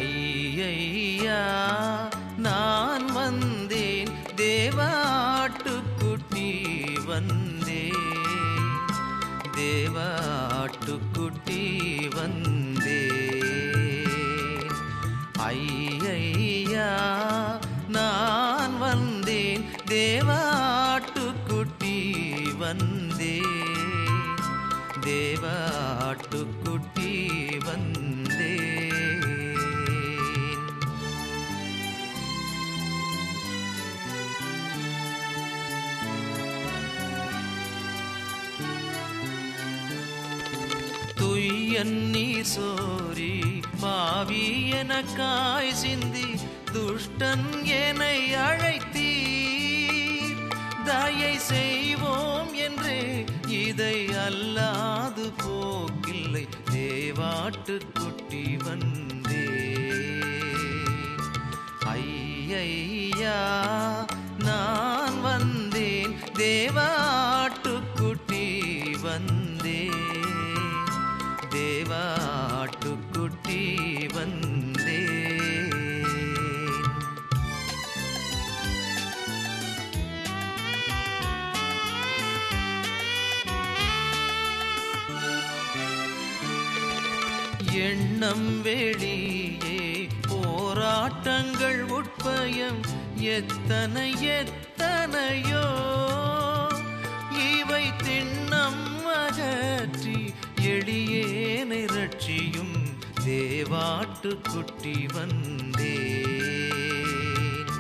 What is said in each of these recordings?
ஐயா நான் வந்தேன் தேவாட்டுக்குட்டி வந்தேன் தேவாட்டுக்குட்டி வந்தேன் ஐயா நான் வந்தேன் தேவாட்டுக்குட்டி வந்தேன் தேவாட்டுக்குட்டி வந்தேன் துய்யன் நீர் சோரி பாவி எனக்காய் சிந்தி துஷ்டன் என்னை அழைத்தீர் தயை செய்வோம் என்றே இதை அல்லாது போக்கில்லை தேவாட்டு குட்டி வந்தே ஐயா நான் வந்தேன் தேவாட்டுக்குட்டி வந்தேன் தேவாட்டுக்குட்டி வந்தேன் எண்ணம் வெளியே போராட்டங்கள் உட்பயம் எத்தனை எத்தனையோ இவை திண்ணம் அகற்றி எளியேனை ரட்சியும் தேவாட்டுக்குட்டி வந்தேன்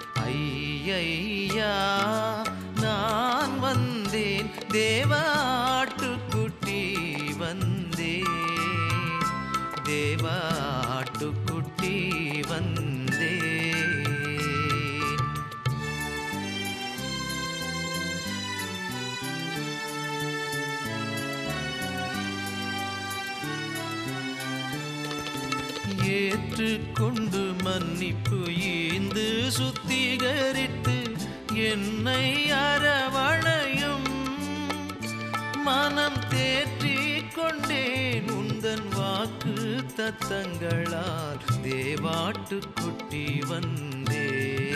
ஐயா நான் வந்தேன் தேவாட்டுக்குட்டி வந்தேன் தேவாட்டுக்குட்டி வந்தேன் ஏற்றுக்கொண்டு மன்னிப்பு ஈந்து சுத்திகரித்து என்னை அரவணையும் மனம் தேற்றிக் கொண்டேன் உந்தன் வாக்கு தத்தங்களால் தேவாட்டுக்குட்டி வந்தே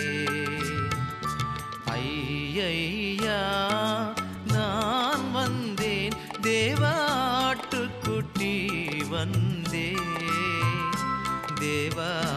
ஐயா நான் வந்தேன் தேவாட்டுக்குட்டி வந்தே தேவா